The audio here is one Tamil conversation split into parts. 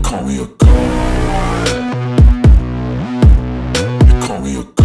call me a god. You call me a god.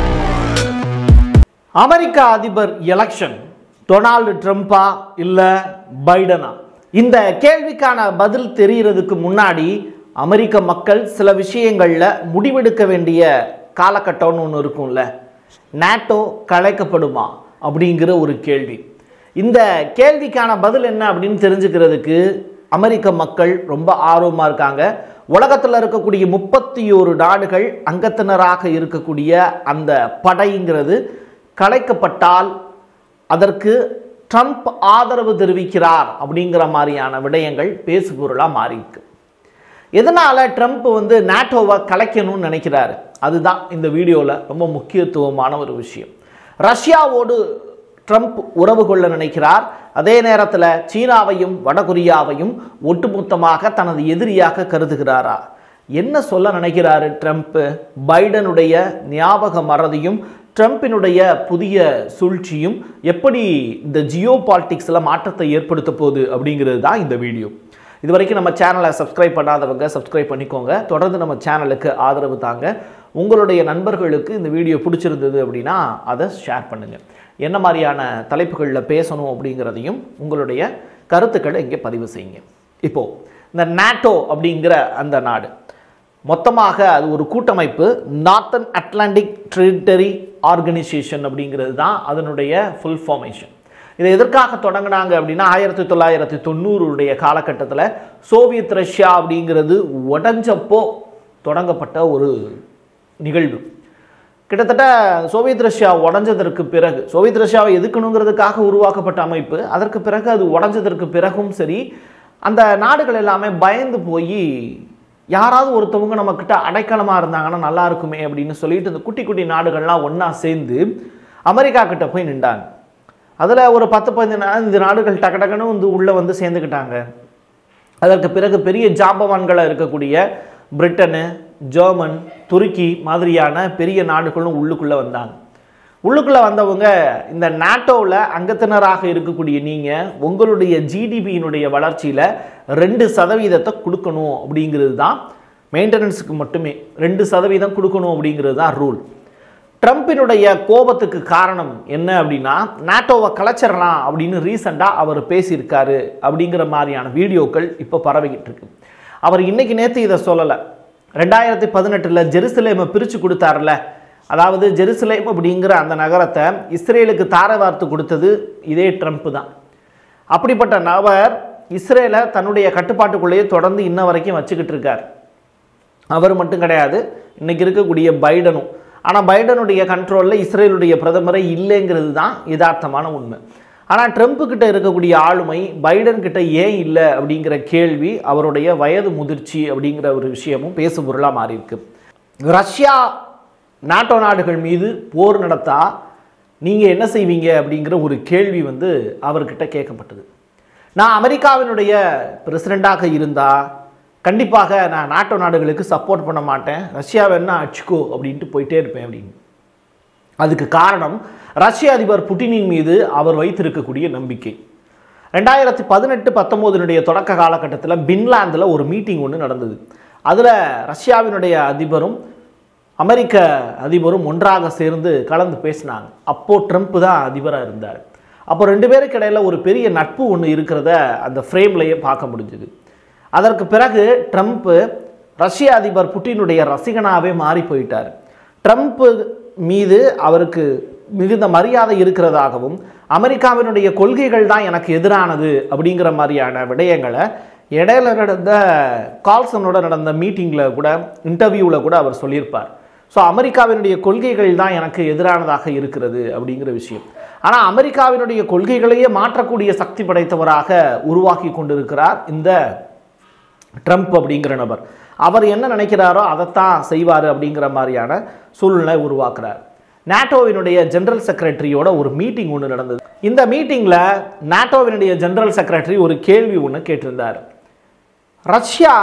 அமெரிக்க அதிபர் எலெக்ஷன் டொனால்டு ட்ரம்ப்பா இல்லை பைடனா இந்த கேள்விக்கான பதில் தெரிகிறதுக்கு முன்னாடி அமெரிக்க மக்கள் சில விஷயங்களில் முடிவெடுக்க வேண்டிய காலகட்டம்னு ஒன்று இருக்கும்ல நாட்டோ கலைக்கப்படுமா அப்படிங்கிற ஒரு கேள்வி இந்த கேள்விக்கான பதில் என்ன அப்படின்னு தெரிஞ்சுக்கிறதுக்கு அமெரிக்க மக்கள் ரொம்ப ஆர்வமாக இருக்காங்க உலகத்தில் இருக்கக்கூடிய முப்பத்தி ஒரு நாடுகள் அங்கத்தினராக இருக்கக்கூடிய அந்த படைங்கிறது கலைக்கப்பட்டால் அதற்கு ட்ரம்ப் ஆதரவு தெரிவிக்கிறார் அப்படிங்கிற மாதிரியான விடயங்கள் பேசுபொருளாக மாறியிருக்கு எதனால் ட்ரம்ப் வந்து நாட்டோவை கலைக்கணும்னு நினைக்கிறாரு அதுதான் இந்த வீடியோவில் ரொம்ப முக்கியத்துவமான ஒரு விஷயம் ரஷ்யாவோடு ட்ரம்ப் உறவு கொள்ள நினைக்கிறார் அதே நேரத்தில் சீனாவையும் வடகொரியாவையும் ஒட்டுமொத்தமாக தனது எதிரியாக கருதுகிறாரா என்ன சொல்ல நினைக்கிறாரு ட்ரம்ப் பைடனுடைய ஞாபக மறதியும் ட்ரம்பினுடைய புதிய சூழ்ச்சியும் எப்படி இந்த ஜியோ பாலிட்டிக்ஸில் மாற்றத்தை ஏற்படுத்த போகுது அப்படிங்கிறது தான் இந்த வீடியோ இது வரைக்கும் நம்ம சேனலை சப்ஸ்கிரைப் பண்ணாதவங்க சப்ஸ்கிரைப் பண்ணிக்கோங்க தொடர்ந்து நம்ம சேனலுக்கு ஆதரவு தாங்க உங்களுடைய நண்பர்களுக்கு இந்த வீடியோ பிடிச்சிருந்தது அப்படின்னா அதை ஷேர் பண்ணுங்கள் என்ன மாதிரியான தலைப்புகளில் பேசணும் அப்படிங்கிறதையும் உங்களுடைய கருத்துக்களை இங்கே பதிவு செய்யுங்க இப்போது இந்த நாட்டோ அப்படிங்கிற அந்த நாடு மொத்தமாக அது ஒரு கூட்டமைப்பு நார்த்தன் அட்லாண்டிக் ட்ரிட்டரி ஆர்கனைசேஷன் அப்படிங்கிறது தான் அதனுடைய ஃபுல் ஃபார்மேஷன் இதை எதற்காக தொடங்கினாங்க அப்படின்னா ஆயிரத்தி தொள்ளாயிரத்தி தொண்ணூறுடைய காலகட்டத்தில் சோவியத் ரஷ்யா அப்படிங்கிறது உடஞ்சப்போ தொடங்கப்பட்ட ஒரு நிகழ்வு கிட்டத்தட்ட சோவியத் ரஷ்யா உடஞ்சதற்கு பிறகு சோவியத் ரஷ்யாவை எதுக்கணுங்கிறதுக்காக உருவாக்கப்பட்ட அமைப்பு அதற்கு பிறகு அது உடஞ்சதற்கு பிறகும் சரி அந்த நாடுகள் எல்லாமே பயந்து போய் யாராவது ஒருத்தவங்க நம்மக்கிட்ட அடைக்கலமாக இருந்தாங்கன்னா நல்லா இருக்குமே அப்படின்னு சொல்லிட்டு இந்த குட்டி குட்டி நாடுகள்லாம் ஒன்றா சேர்ந்து அமெரிக்கா கிட்ட போய் நின்றாங்க அதில் ஒரு பத்து பதினஞ்சு நாடுகள் டக்கு டக்குன்னு வந்து உள்ளே வந்து சேர்ந்துக்கிட்டாங்க அதற்கு பிறகு பெரிய ஜாம்பவான்களாக இருக்கக்கூடிய பிரிட்டனு ஜெர்மன் துருக்கி மாதிரியான பெரிய நாடுகளும் உள்ளுக்குள்ளே வந்தாங்க உள்ளுக்குள்ளே வந்தவங்க இந்த நாட்டோவில் அங்கத்தினராக இருக்கக்கூடிய நீங்கள் உங்களுடைய ஜிடிபியினுடைய வளர்ச்சியில் ரெண்டு சதவீதத்தை கொடுக்கணும் அப்படிங்கிறது தான் மெயின்டெனன்ஸுக்கு மட்டுமே ரெண்டு சதவீதம் கொடுக்கணும் அப்படிங்கிறது தான் ரூல் ட்ரம்ப்பினுடைய கோபத்துக்கு காரணம் என்ன அப்படின்னா நாட்டோவை கலைச்சிடலாம் அப்படின்னு ரீசெண்டாக அவர் பேசியிருக்காரு அப்படிங்கிற மாதிரியான வீடியோக்கள் இப்போ பரவிக்கிட்டு இருக்கு அவர் இன்னைக்கு நேற்று இதை சொல்லலை ரெண்டாயிரத்தி பதினெட்டில் ஜெருசலேமை பிரித்து கொடுத்தாருல அதாவது ஜெருசலேம் அப்படிங்கிற அந்த நகரத்தை இஸ்ரேலுக்கு தார வார்த்து கொடுத்தது இதே ட்ரம்ப் தான் அப்படிப்பட்ட நபர் இஸ்ரேலை தன்னுடைய கட்டுப்பாட்டுக்குள்ளேயே தொடர்ந்து இன்ன வரைக்கும் வச்சுக்கிட்டு இருக்கார் அவர் மட்டும் கிடையாது இன்னைக்கு இருக்கக்கூடிய பைடனும் ஆனால் பைடனுடைய கண்ட்ரோலில் இஸ்ரேலுடைய பிரதமரை இல்லைங்கிறது தான் யதார்த்தமான உண்மை ஆனால் ட்ரம்ப் கிட்ட இருக்கக்கூடிய ஆளுமை பைடன் கிட்ட ஏன் இல்லை அப்படிங்கிற கேள்வி அவருடைய வயது முதிர்ச்சி அப்படிங்கிற ஒரு விஷயமும் பேசு பொருளாக மாறி இருக்கு ரஷ்யா நாட்டோ நாடுகள் மீது போர் நடத்தா நீங்கள் என்ன செய்வீங்க அப்படிங்கிற ஒரு கேள்வி வந்து அவர்கிட்ட கேட்கப்பட்டது நான் அமெரிக்காவினுடைய பிரசிடெண்ட்டாக இருந்தால் கண்டிப்பாக நான் நாட்டோ நாடுகளுக்கு சப்போர்ட் பண்ண மாட்டேன் ரஷ்யா வேணா அடிச்சுக்கோ அப்படின்ட்டு போயிட்டே இருப்பேன் அப்படின்னு அதுக்கு காரணம் ரஷ்ய அதிபர் புட்டினின் மீது அவர் வைத்திருக்கக்கூடிய நம்பிக்கை ரெண்டாயிரத்தி பதினெட்டு பத்தொம்போதினுடைய தொடக்க காலகட்டத்தில் பின்லாந்தில் ஒரு மீட்டிங் ஒன்று நடந்தது அதில் ரஷ்யாவினுடைய அதிபரும் அமெரிக்க அதிபரும் ஒன்றாக சேர்ந்து கலந்து பேசினாங்க அப்போது ட்ரம்ப் தான் அதிபராக இருந்தார் அப்போ ரெண்டு பேருக்கு இடையில ஒரு பெரிய நட்பு ஒன்று இருக்கிறத அந்த ஃப்ரேம்லேயே பார்க்க முடிஞ்சுது அதற்கு பிறகு ட்ரம்ப் ரஷ்ய அதிபர் புட்டினுடைய ரசிகனாகவே மாறி போயிட்டார் ட்ரம்ப் மீது அவருக்கு மிகுந்த மரியாதை இருக்கிறதாகவும் அமெரிக்காவினுடைய கொள்கைகள் தான் எனக்கு எதிரானது அப்படிங்கிற மாதிரியான விடயங்களை இடையில நடந்த கால்சனோட நடந்த மீட்டிங்கில் கூட இன்டர்வியூவில் கூட அவர் சொல்லியிருப்பார் ஸோ அமெரிக்காவினுடைய கொள்கைகள் தான் எனக்கு எதிரானதாக இருக்கிறது அப்படிங்கிற விஷயம் ஆனால் அமெரிக்காவினுடைய கொள்கைகளையே மாற்றக்கூடிய சக்தி படைத்தவராக உருவாக்கி கொண்டிருக்கிறார் இந்த ட்ரம்ப் அப்படிங்கிற நபர் அவர் என்ன நினைக்கிறாரோ அதைத்தான் செய்வார் அப்படிங்கிற மாதிரியான சூழ்நிலை உருவாக்குறார் நாட்டோவினுடைய ஜெனரல் செக்ரட்டரியோட ஒரு மீட்டிங் ஒன்று நடந்தது இந்த மீட்டிங்கில் நாட்டோவினுடைய ஜெனரல் செக்ரட்டரி ஒரு கேள்வி ஒன்று கேட்டிருந்தார் ரஷ்யா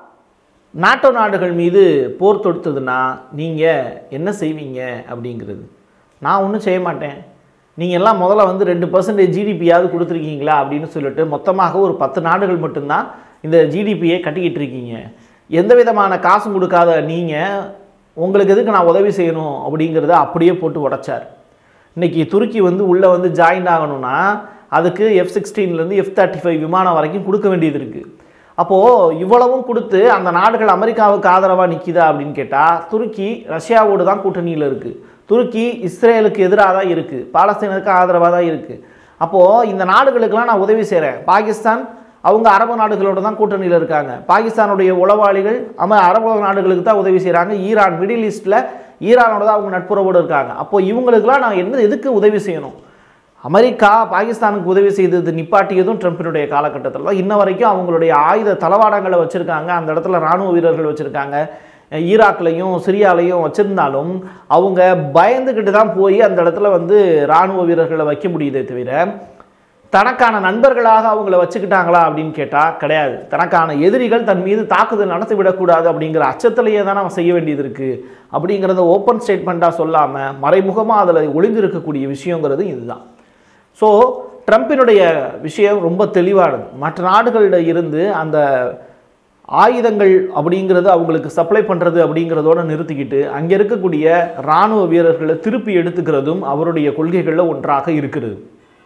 நாட்டோ நாடுகள் மீது போர் தொடுத்ததுன்னா நீங்கள் என்ன செய்வீங்க அப்படிங்கிறது நான் ஒன்றும் செய்ய மாட்டேன் நீங்கள் எல்லாம் முதல்ல வந்து ரெண்டு பர்சன்டேஜ் ஜிடிபியாவது கொடுத்துருக்கீங்களா அப்படின்னு சொல்லிட்டு மொத்தமாக ஒரு பத்து நாடுகள் மட்டும்தான் இந்த ஜிடிபியை கட்டிக்கிட்டு இருக்கீங்க எந்த விதமான காசும் கொடுக்காத நீங்கள் உங்களுக்கு எதுக்கு நான் உதவி செய்யணும் அப்படிங்கிறத அப்படியே போட்டு உடைச்சார் இன்னைக்கு துருக்கி வந்து உள்ளே வந்து ஜாயின் ஆகணும்னா அதுக்கு எஃப் சிக்ஸ்டீன்லேருந்து எஃப் தேர்ட்டி ஃபைவ் விமானம் வரைக்கும் கொடுக்க வேண்டியது இருக்குது அப்போது இவ்வளவும் கொடுத்து அந்த நாடுகள் அமெரிக்காவுக்கு ஆதரவாக நிற்கிதா அப்படின்னு கேட்டால் துருக்கி ரஷ்யாவோடு தான் கூட்டணியில் இருக்குது துருக்கி இஸ்ரேலுக்கு எதிராக தான் இருக்குது பாலஸ்தீனருக்கு ஆதரவாக தான் இருக்குது அப்போது இந்த நாடுகளுக்கெல்லாம் நான் உதவி செய்கிறேன் பாகிஸ்தான் அவங்க அரபு நாடுகளோட தான் கூட்டணியில் இருக்காங்க பாகிஸ்தானுடைய உளவாளிகள் அம அரபு நாடுகளுக்கு தான் உதவி செய்கிறாங்க ஈரான் மிடில் ஈஸ்ட்டில் ஈரானோட தான் அவங்க நட்புறவோடு இருக்காங்க அப்போ இவங்களுக்கெல்லாம் நான் என்ன எதுக்கு உதவி செய்யணும் அமெரிக்கா பாகிஸ்தானுக்கு உதவி செய்தது நிப்பாட்டியதும் ட்ரம்பினுடைய காலகட்டத்தில் தான் இன்ன வரைக்கும் அவங்களுடைய ஆயுத தளவாடங்களை வச்சுருக்காங்க அந்த இடத்துல இராணுவ வீரர்கள் வச்சுருக்காங்க ஈராக்லையும் சிரியாலையும் வச்சுருந்தாலும் அவங்க பயந்துக்கிட்டு தான் போய் அந்த இடத்துல வந்து இராணுவ வீரர்களை வைக்க முடியுதே தவிர தனக்கான நண்பர்களாக அவங்கள வச்சுக்கிட்டாங்களா அப்படின்னு கேட்டால் கிடையாது தனக்கான எதிரிகள் தன் மீது தாக்குதல் நடத்தி விடக்கூடாது அப்படிங்கிற அச்சத்திலேயே தான் அவன் செய்ய வேண்டியது இருக்குது அப்படிங்கிறத ஓப்பன் ஸ்டேட்மெண்ட்டாக சொல்லாமல் மறைமுகமாக அதில் ஒளிந்திருக்கக்கூடிய விஷயங்கிறது இதுதான் ஸோ ட்ரம்ப்பினுடைய விஷயம் ரொம்ப தெளிவானது மற்ற நாடுகளில் இருந்து அந்த ஆயுதங்கள் அப்படிங்கிறது அவங்களுக்கு சப்ளை பண்ணுறது அப்படிங்கிறதோட நிறுத்திக்கிட்டு அங்கே இருக்கக்கூடிய இராணுவ வீரர்களை திருப்பி எடுத்துக்கிறதும் அவருடைய கொள்கைகளில் ஒன்றாக இருக்கிறது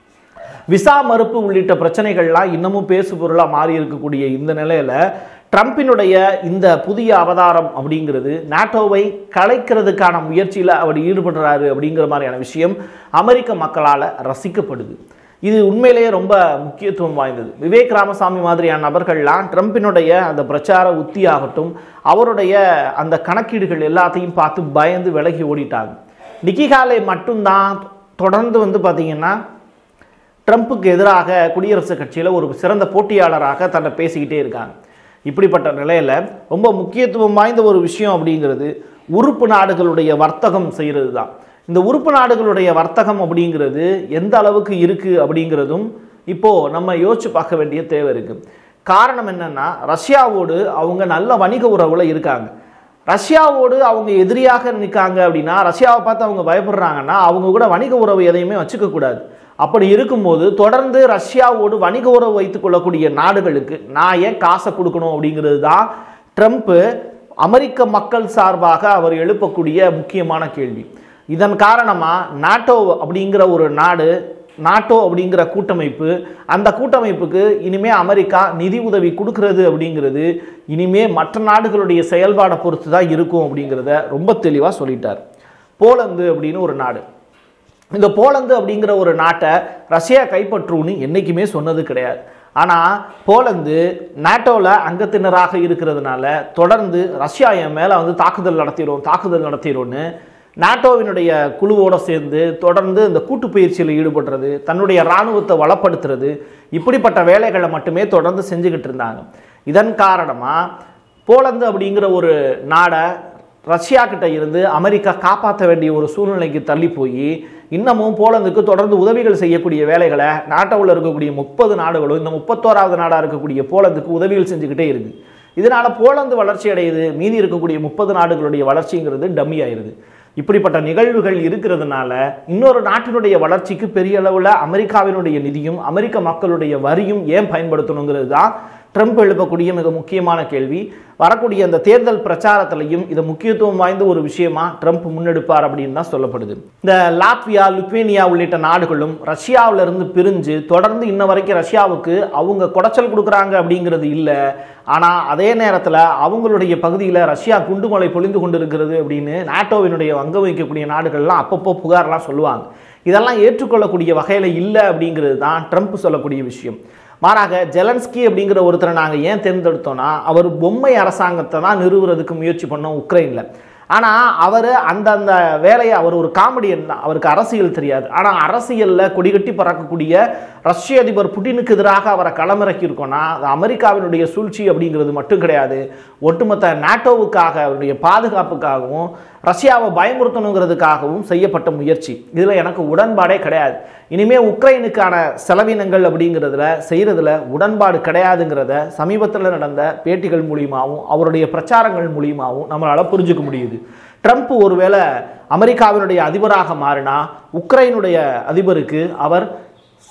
விசா மறுப்பு உள்ளிட்ட பிரச்சனைகள்லாம் இன்னமும் பேசு பொருளாக மாறி இருக்கக்கூடிய இந்த நிலையில் ட்ரம்பினுடைய இந்த புதிய அவதாரம் அப்படிங்கிறது நாட்டோவை கலைக்கிறதுக்கான முயற்சியில் அவர் ஈடுபடுறாரு அப்படிங்கிற மாதிரியான விஷயம் அமெரிக்க மக்களால் ரசிக்கப்படுது இது உண்மையிலேயே ரொம்ப முக்கியத்துவம் வாய்ந்தது விவேக் ராமசாமி மாதிரியான நபர்கள்லாம் ட்ரம்பினுடைய அந்த பிரச்சார உத்தியாகட்டும் அவருடைய அந்த கணக்கீடுகள் எல்லாத்தையும் பார்த்து பயந்து விலகி ஓடிட்டாங்க நிக்கி ஹாலே மட்டும்தான் தொடர்ந்து வந்து பார்த்தீங்கன்னா ட்ரம்ப்புக்கு எதிராக குடியரசுக் கட்சியில் ஒரு சிறந்த போட்டியாளராக தன்னை பேசிக்கிட்டே இருக்காங்க இப்படிப்பட்ட நிலையில் ரொம்ப முக்கியத்துவம் வாய்ந்த ஒரு விஷயம் அப்படிங்கிறது உறுப்பு நாடுகளுடைய வர்த்தகம் செய்கிறது தான் இந்த உறுப்பு நாடுகளுடைய வர்த்தகம் அப்படிங்கிறது எந்த அளவுக்கு இருக்குது அப்படிங்கிறதும் இப்போது நம்ம யோசிச்சு பார்க்க வேண்டிய தேவை இருக்குது காரணம் என்னென்னா ரஷ்யாவோடு அவங்க நல்ல வணிக உறவில் இருக்காங்க ரஷ்யாவோடு அவங்க எதிரியாக நிற்காங்க அப்படின்னா ரஷ்யாவை பார்த்து அவங்க பயப்படுறாங்கன்னா அவங்க கூட வணிக உறவு எதையுமே வச்சுக்க கூடாது அப்படி இருக்கும்போது தொடர்ந்து ரஷ்யாவோடு வணிக உறவு வைத்துக் கொள்ளக்கூடிய நாடுகளுக்கு நான் ஏன் காசை கொடுக்கணும் அப்படிங்கிறது தான் ட்ரம்ப்பு அமெரிக்க மக்கள் சார்பாக அவர் எழுப்பக்கூடிய முக்கியமான கேள்வி இதன் காரணமாக நாட்டோ அப்படிங்கிற ஒரு நாடு நாட்டோ அப்படிங்கிற கூட்டமைப்பு அந்த கூட்டமைப்புக்கு இனிமே அமெரிக்கா நிதி உதவி கொடுக்கறது அப்படிங்கிறது இனிமே மற்ற நாடுகளுடைய செயல்பாடை பொறுத்து தான் இருக்கும் அப்படிங்கிறத ரொம்ப தெளிவாக சொல்லிட்டார் போலந்து அப்படின்னு ஒரு நாடு இந்த போலந்து அப்படிங்கிற ஒரு நாட்டை ரஷ்யா கைப்பற்றும்னு என்றைக்குமே சொன்னது கிடையாது ஆனால் போலந்து நாட்டோவில் அங்கத்தினராக இருக்கிறதுனால தொடர்ந்து ரஷ்யா என் மேலே வந்து தாக்குதல் நடத்திடும் தாக்குதல் நடத்திடும்னு நாட்டோவினுடைய குழுவோடு சேர்ந்து தொடர்ந்து இந்த கூட்டு பயிற்சியில் ஈடுபடுறது தன்னுடைய இராணுவத்தை வளப்படுத்துறது இப்படிப்பட்ட வேலைகளை மட்டுமே தொடர்ந்து செஞ்சுக்கிட்டு இருந்தாங்க இதன் காரணமாக போலந்து அப்படிங்கிற ஒரு நாடை ரஷ்யா கிட்ட இருந்து அமெரிக்கா காப்பாற்ற வேண்டிய ஒரு சூழ்நிலைக்கு தள்ளி போய் இன்னமும் போலந்துக்கு தொடர்ந்து உதவிகள் செய்யக்கூடிய வேலைகளை நாட்டோவில் இருக்கக்கூடிய முப்பது நாடுகளும் இந்த முப்பத்தோராவது நாடாக இருக்கக்கூடிய போலந்துக்கு உதவிகள் செஞ்சுக்கிட்டே இருக்கு இதனால போலந்து வளர்ச்சி அடையுது மீதி இருக்கக்கூடிய முப்பது நாடுகளுடைய வளர்ச்சிங்கிறது டம்மி ஆயிருது இப்படிப்பட்ட நிகழ்வுகள் இருக்கிறதுனால இன்னொரு நாட்டினுடைய வளர்ச்சிக்கு பெரிய அளவில் அமெரிக்காவினுடைய நிதியும் அமெரிக்க மக்களுடைய வரியும் ஏன் பயன்படுத்தணுங்கிறது தான் ட்ரம்ப் எழுப்பக்கூடிய மிக முக்கியமான கேள்வி வரக்கூடிய அந்த தேர்தல் பிரச்சாரத்திலையும் இதை முக்கியத்துவம் வாய்ந்த ஒரு விஷயமா ட்ரம்ப் முன்னெடுப்பார் அப்படின்னு தான் சொல்லப்படுது இந்த லாத்வியா லுத்வேனியா உள்ளிட்ட நாடுகளும் ரஷ்யாவில இருந்து பிரிஞ்சு தொடர்ந்து இன்ன வரைக்கும் ரஷ்யாவுக்கு அவங்க குடைச்சல் கொடுக்குறாங்க அப்படிங்கிறது இல்லை ஆனால் அதே நேரத்தில் அவங்களுடைய பகுதியில் ரஷ்யா குண்டுமலை பொழிந்து கொண்டிருக்கிறது அப்படின்னு நாட்டோவினுடைய அங்க வைக்கக்கூடிய நாடுகள்லாம் அப்பப்போ புகார்லாம் சொல்லுவாங்க இதெல்லாம் ஏற்றுக்கொள்ளக்கூடிய வகையில் இல்லை அப்படிங்கிறது தான் ட்ரம்ப் சொல்லக்கூடிய விஷயம் மாறாக ஜெலன்ஸ்கி அப்படிங்கிற ஒருத்தரை நாங்கள் ஏன் தேர்ந்தெடுத்தோம்னா அவர் பொம்மை அரசாங்கத்தை தான் நிறுவுறதுக்கு முயற்சி பண்ணோம் உக்ரைனில் ஆனால் அவர் அந்த அந்த வேலையை அவர் ஒரு காமெடியன் தான் அவருக்கு அரசியல் தெரியாது ஆனால் அரசியலில் கொடிகட்டி பறக்கக்கூடிய ரஷ்ய அதிபர் புட்டினுக்கு எதிராக அவரை களமிறக்கியிருக்கோன்னா அது அமெரிக்காவினுடைய சூழ்ச்சி அப்படிங்கிறது மட்டும் கிடையாது ஒட்டுமொத்த நாட்டோவுக்காக அவருடைய பாதுகாப்புக்காகவும் ரஷ்யாவை பயமுறுத்தணுங்கிறதுக்காகவும் செய்யப்பட்ட முயற்சி இதில் எனக்கு உடன்பாடே கிடையாது இனிமேல் உக்ரைனுக்கான செலவினங்கள் அப்படிங்கிறதுல செய்கிறதுல உடன்பாடு கிடையாதுங்கிறத சமீபத்தில் நடந்த பேட்டிகள் மூலியமாகவும் அவருடைய பிரச்சாரங்கள் மூலியமாகவும் நம்மளால் புரிஞ்சுக்க முடியுது ட்ரம்ப் ஒருவேளை அமெரிக்காவினுடைய அதிபராக மாறினா உக்ரைனுடைய அதிபருக்கு அவர்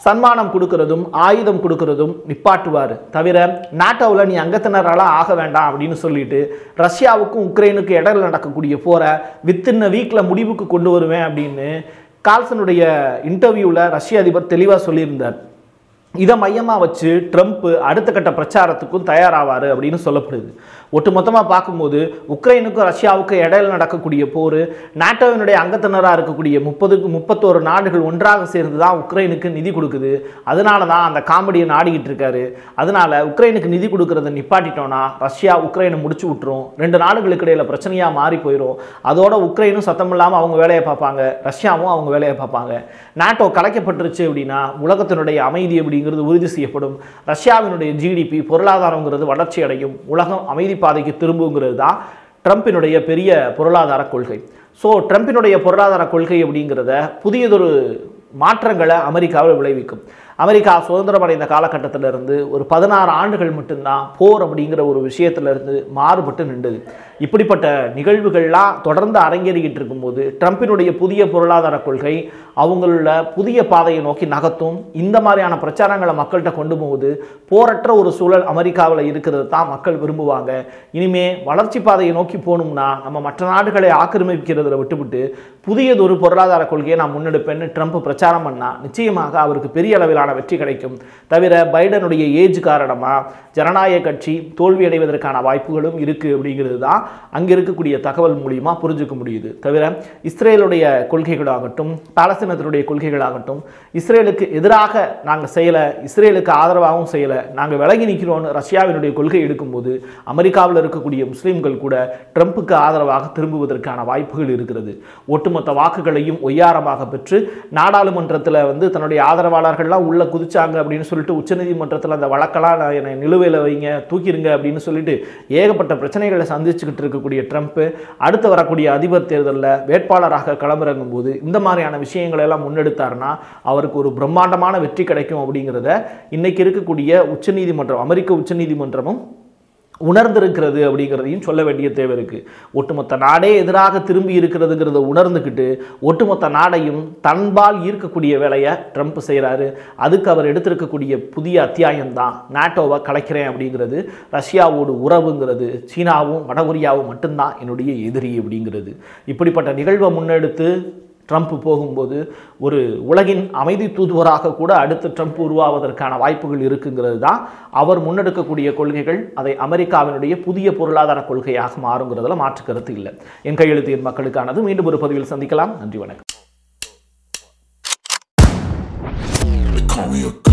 சன்மானம் கொடுக்கறதும் ஆயுதம் கொடுக்கறதும் நிப்பாட்டுவார் தவிர நாட்டோவில் நீ அங்கத்தினராலாம் ஆக வேண்டாம் அப்படின்னு சொல்லிட்டு ரஷ்யாவுக்கும் உக்ரைனுக்கும் இடையில நடக்கக்கூடிய போரை வித்தின் வீக்கில் முடிவுக்கு கொண்டு வருவேன் அப்படின்னு கால்சனுடைய இன்டர்வியூவில் ரஷ்ய அதிபர் தெளிவாக சொல்லியிருந்தார் இதை மையமாக வச்சு ட்ரம்ப் அடுத்த கட்ட பிரச்சாரத்துக்கும் தயாராவார் அப்படின்னு சொல்லப்படுது ஒட்டுமொத்தமாக பார்க்கும்போது உக்ரைனுக்கும் ரஷ்யாவுக்கும் இடையில நடக்கக்கூடிய போர் நாட்டோவினுடைய அங்கத்தினராக இருக்கக்கூடிய முப்பதுக்கு முப்பத்தோரு நாடுகள் ஒன்றாக சேர்ந்து தான் உக்ரைனுக்கு நிதி கொடுக்குது அதனால தான் அந்த காமெடியை நாடிக்கிட்டு இருக்காரு அதனால உக்ரைனுக்கு நிதி கொடுக்கறத நிப்பாட்டிட்டோம்னா ரஷ்யா உக்ரைனை முடிச்சு விட்டுரும் ரெண்டு நாடுகளுக்கு இடையில பிரச்சனையாக மாறி போயிடும் அதோட உக்ரைனும் சத்தம் இல்லாமல் அவங்க வேலையை பார்ப்பாங்க ரஷ்யாவும் அவங்க வேலையை பார்ப்பாங்க நாட்டோ கலைக்கப்பட்டுருச்சு அப்படின்னா உலகத்தினுடைய அமைதி அப்படிங்கிறது உறுதி செய்யப்படும் ரஷ்யாவினுடைய ஜிடிபி பொருளாதாரங்கிறது வளர்ச்சி அடையும் உலகம் அமைதி பாதைக்கு திரும்புங்கிறது தான் ட்ரம்பினுடைய பெரிய பொருளாதார கொள்கை ஸோ ட்ரம்பினுடைய பொருளாதார கொள்கை அப்படிங்கிறத புதியதொரு மாற்றங்களை அமெரிக்காவில் விளைவிக்கும் அமெரிக்கா சுதந்திரம் அடைந்த காலகட்டத்திலிருந்து ஒரு பதினாறு ஆண்டுகள் மட்டும்தான் போர் அப்படிங்கிற ஒரு விஷயத்திலிருந்து மாறுபட்டு நின்றது இப்படிப்பட்ட நிகழ்வுகள்லாம் தொடர்ந்து அரங்கேறிக்கிட்டு இருக்கும்போது ட்ரம்பினுடைய புதிய பொருளாதார கொள்கை அவங்களோட புதிய பாதையை நோக்கி நகர்த்தும் இந்த மாதிரியான பிரச்சாரங்களை மக்கள்கிட்ட கொண்டு போகுது போரற்ற ஒரு சூழல் அமெரிக்காவில் இருக்கிறது தான் மக்கள் விரும்புவாங்க இனிமே வளர்ச்சி பாதையை நோக்கி போகணும்னா நம்ம மற்ற நாடுகளை ஆக்கிரமிக்கிறதுல விட்டுவிட்டு புதியதொரு பொருளாதார கொள்கையை நான் முன்னெடுப்பேன்னு ட்ரம்ப் பிரச்சாரம் பண்ணா நிச்சயமாக அவருக்கு பெரிய அளவிலான வெற்றி கிடைக்கும் தவிர பைடனுடைய ஏஜ் காரணமாக ஜனநாயக கட்சி தோல்வி அடைவதற்கான வாய்ப்புகளும் இருக்குது அப்படிங்கிறது தான் அங்கே இருக்கக்கூடிய தகவல் மூலியமா புரிஞ்சுக்க முடியுது தவிர இஸ்ரேலுடைய கொள்கைகளாகட்டும் பாலஸ்தீனத்தினுடைய கொள்கைகளாகட்டும் இஸ்ரேலுக்கு எதிராக நாங்கள் செய்யலை இஸ்ரேலுக்கு ஆதரவாகவும் செய்யலை நாங்கள் விலகி நிற்கிறோன்னு ரஷ்யாவினுடைய கொள்கை எடுக்கும்போது அமெரிக்காவில் இருக்கக்கூடிய முஸ்லீம்கள் கூட ட்ரம்ப்புக்கு ஆதரவாக திரும்புவதற்கான வாய்ப்புகள் இருக்கிறது ஒட்டுமொத்த வாக்குகளையும் ஒய்யாரமாக பெற்று நாடாளுமன்றத்தில் வந்து தன்னுடைய ஆதரவாளர்கள்லாம் உள்ள குதிச்சாங்க அப்படின்னு சொல்லிட்டு உச்சநீதிமன்றத்தில் அந்த வழக்கெல்லாம் நான் என்னை நிலுவையில் வைங்க தூக்கிடுங்க அப்படின்னு சொல்லிட்டு ஏகப்பட்ட பிரச்சனைகளை சந்திச்சுக்கிட்டு இருக்கக்கூடிய ட்ரம்ப் அடுத்து வரக்கூடிய அதிபர் தேர்தலில் வேட்பாளராக களமிறங்கும் போது இந்த மாதிரியான விஷயங்களை எல்லாம் முன்னெடுத்தாருன்னா அவருக்கு ஒரு பிரம்மாண்டமான வெற்றி கிடைக்கும் அப்படிங்கிறத இன்னைக்கு இருக்கக்கூடிய உச்சநீதிமன்றம் அமெரிக்க உச்சநீதிமன்றமும் உணர்ந்திருக்கிறது அப்படிங்கிறதையும் சொல்ல வேண்டிய தேவை இருக்குது ஒட்டுமொத்த நாடே எதிராக திரும்பி இருக்கிறதுங்கிறத உணர்ந்துக்கிட்டு ஒட்டுமொத்த நாடையும் தன்பால் ஈர்க்கக்கூடிய வேலையை ட்ரம்ப் செய்கிறாரு அதுக்கு அவர் எடுத்திருக்கக்கூடிய புதிய அத்தியாயம் தான் நாட்டோவை கலைக்கிறேன் அப்படிங்கிறது ரஷ்யாவோடு உறவுங்கிறது சீனாவும் வடகொரியாவும் மட்டும்தான் என்னுடைய எதிரி அப்படிங்கிறது இப்படிப்பட்ட நிகழ்வை முன்னெடுத்து ட்ரம்ப் போகும்போது ஒரு உலகின் அமைதி தூதுவராக கூட அடுத்து ட்ரம்ப் உருவாவதற்கான வாய்ப்புகள் இருக்குங்கிறது தான் அவர் முன்னெடுக்கக்கூடிய கொள்கைகள் அதை அமெரிக்காவினுடைய புதிய பொருளாதார கொள்கையாக மாறுங்கிறதுல மாற்று கருத்து இல்லை என் கையெழுத்து என் மக்களுக்கானது மீண்டும் ஒரு பதிவில் சந்திக்கலாம் நன்றி வணக்கம் They call me a